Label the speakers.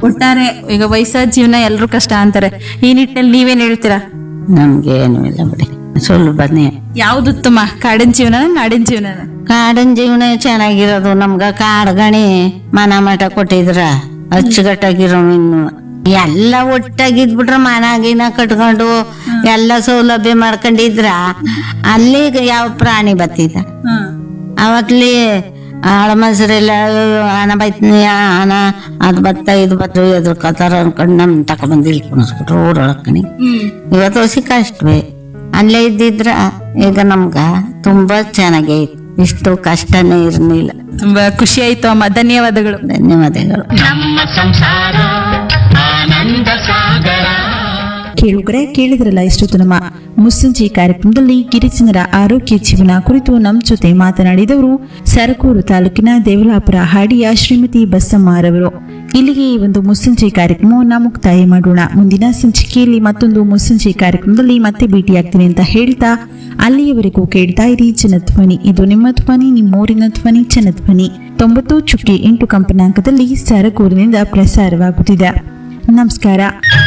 Speaker 1: ಒಟ್ಟಾರೆ ಈಗ ವಯಸ್ಸಾದ ಜೀವನ ಎಲ್ರು ಕಷ್ಟ ಅಂತಾರೆ ಈ ನಿಟ್ಟಿನಲ್ಲಿ ನೀವೇನ್ ಹೇಳ್ತೀರಾ
Speaker 2: ನಮ್ಗೆ ಏನು ಇಲ್ಲ ಬಿಡಿ ಸುಲಭನೇ
Speaker 1: ಯಾವ್ದು ಉತ್ತಮ ಕಾಡಿನ ಜೀವನ ನಾಡಿನ ಜೀವನ
Speaker 2: ಕಾಡಿನ ಜೀವನ ಚೆನ್ನಾಗಿರೋದು ನಮ್ಗ ಕಾಡು ಗಣಿ ಮನ ಮಠ ಕೊಟ್ಟಿದ್ರ ಅಚ್ಚುಕಟ್ಟಾಗಿರೋ ಇನ್ನು ಎಲ್ಲ ಒಟ್ಟಾಗಿದ್ಬಿಟ್ರೆ ಮನ ಗಿನ ಕಟ್ಕೊಂಡು ಎಲ್ಲ ಸೌಲಭ್ಯ ಮಾಡ್ಕೊಂಡಿದ್ರ ಅಲ್ಲಿ ಯಾವ ಪ್ರಾಣಿ ಬತ್ತಿದ ಅವತ್ಲಿ ಆಳ ಮನ್ಸರೆಲ್ಲ ಹಣ ಬೈತ್ನಿ ಹಣ ಅದ್ ಬತ್ತ ಇದು ಬತ್ತ ಎದ್ರಕತ್ತಾರ ಅನ್ಕೊಂಡು ನಮ್ ತಕೊಂಡ್ಬಂದು ಇಲ್ಲಿ ಕುಣಿಸ್ಬಿಟ್ರು ಊರೊಳಕ್ಕನಿ ಇವತ್ತು ಹೊಸಿ ಕಷ್ಟವೇ ಅಲ್ಲೇ ಇದ್ದಿದ್ರ ಈಗ ನಮ್ಗ ತುಂಬಾ ಚೆನ್ನಾಗೈತಿ ಇಷ್ಟು ಕಷ್ಟನೇ ಇರ್ಲಿಲ್ಲ
Speaker 1: ತುಂಬಾ ಖುಷಿ ಆಯ್ತು ಅಮ್ಮ ಧನ್ಯವಾದಗಳು
Speaker 2: ಧನ್ಯವಾದಗಳು
Speaker 3: ಕೇಳುಗರೆ ಕೇಳಿದ್ರಲ್ಲ ಇಷ್ಟೊತ್ತು ನಮ್ಮ ಮುಸ್ಸಂಜೆ ಕಾರ್ಯಕ್ರಮದಲ್ಲಿ ಗಿರಿಜನರ ಆರೋಗ್ಯ ಜೀವನ ಕುರಿತು ನಮ್ಮ ಜೊತೆ ಮಾತನಾಡಿದವರು ಸರಕೂರು ತಾಲೂಕಿನ ದೇವಲಾಪುರ ಹಾಡಿಯ ಶ್ರೀಮತಿ ಬಸಮ್ಮರವರು ಇಲ್ಲಿಗೆ ಈ ಒಂದು ಮುಸ್ಸಂಜೆ ಕಾರ್ಯಕ್ರಮವನ್ನು ಮುಕ್ತಾಯ ಮಾಡೋಣ ಮುಂದಿನ ಸಂಚಿಕೆಯಲ್ಲಿ ಮತ್ತೊಂದು ಮುಸ್ಸಂಜೆ ಕಾರ್ಯಕ್ರಮದಲ್ಲಿ ಮತ್ತೆ ಭೇಟಿಯಾಗ್ತೀನಿ ಅಂತ ಹೇಳ್ತಾ ಅಲ್ಲಿಯವರೆಗೂ ಕೇಳ್ತಾ ಇರಿ ಜನಧ್ವನಿ ಇದು ನಿಮ್ಮ ಧ್ವನಿ ನಿಮ್ಮೂರಿನ ಧ್ವನಿ ಜನಧ್ವನಿ ತೊಂಬತ್ತು ಚುಕ್ಕಿ ಎಂಟು ಕಂಪನಾಂಕದಲ್ಲಿ ಸರಕೂರಿನಿಂದ ಪ್ರಸಾರವಾಗುತ್ತಿದೆ ನಮಸ್ಕಾರ